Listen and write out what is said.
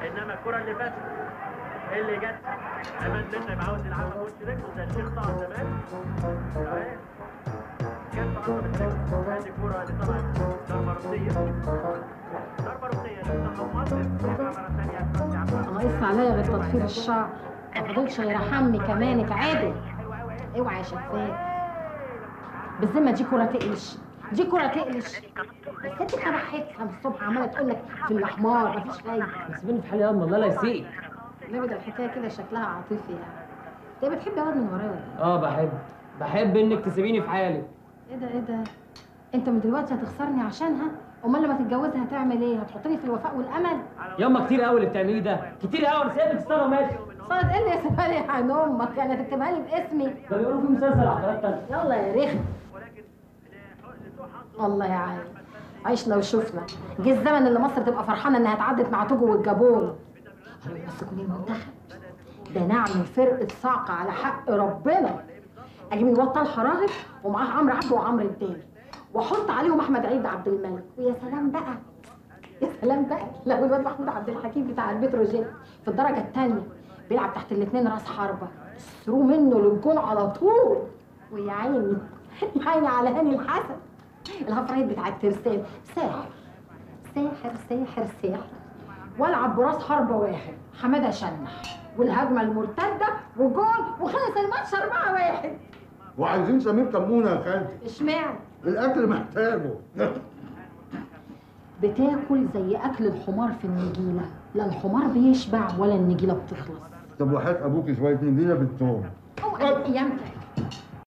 انما الكره اللي فاتت اللي جت عماد منا يبقى عاوز يلعبها بوش رجله زي الشيخ طه زمان اهي جت في عصب الرجل ادي كوره اللي طلعت ضربه ركنيه ضربه ركنيه لسه مصر يبقى مره ثانيه فرنسي عبد انا قص عليا غير تطفير الشعر ما فضلش غير حمي كمانك عادل اوعى يا شفاف بالذمه دي كره تقلش دي كره تقلش بس انت فرحتها من الصبح عماله تقول لك في الاحمار مفيش فايده سيبني في حالي يا الله لا يسيء ليه ده الحكايه كده شكلها عاطفي يعني انت بتحب واد من ورايا ولا إيه؟ اه بحب بحب انك تسيبيني في حالي ايه ده ايه ده انت من دلوقتي هتخسرني عشانها امال لما تتجوزها هتعمل ايه هتحطني في الوفاء والامل ياما كتير قوي اللي بتعمليه ده كتير قوي انا سايبك استنى وماشي صارت ايه اللي يسيبها لي عن امك يعني هتكتبها لي باسمي ده بيقولوا في مسلسل عقارات تانية يلا يا رخم الله يا عيني عشنا وشفنا جه الزمن اللي مصر تبقى فرحانه انها اتعدت مع توجو والجابون هيمسكوني المنتخب ده نعمل فرقه صعقه على حق ربنا اجيب الواد طلحه راغب ومعاه عمرو عبده وعمرو الدالي واحط عليهم احمد عيد عبد الملك ويا سلام بقى يا سلام بقى لو الواد محمود عبد الحكيم بتاع البتروجين في الدرجه الثانيه بيلعب تحت الاثنين راس حربه يسروا منه للجون على طول ويا عيني يا عيني على هاني الحسن الهفريت بتاع الترسال ساحر ساحر ساحر ساحر والعب براس حربه واحد حماده شنح والهجمه المرتده وجول وخلص الماتش 4 1 وعايزين سمير كمونه يا خالتي اشمعنى الاكل محتاجه بتاكل زي اكل الحمار في النجيله لا الحمار بيشبع ولا النجيله بتخلص طب وحياة ابوك شويه نجيله بالثوم اوعى قيامتك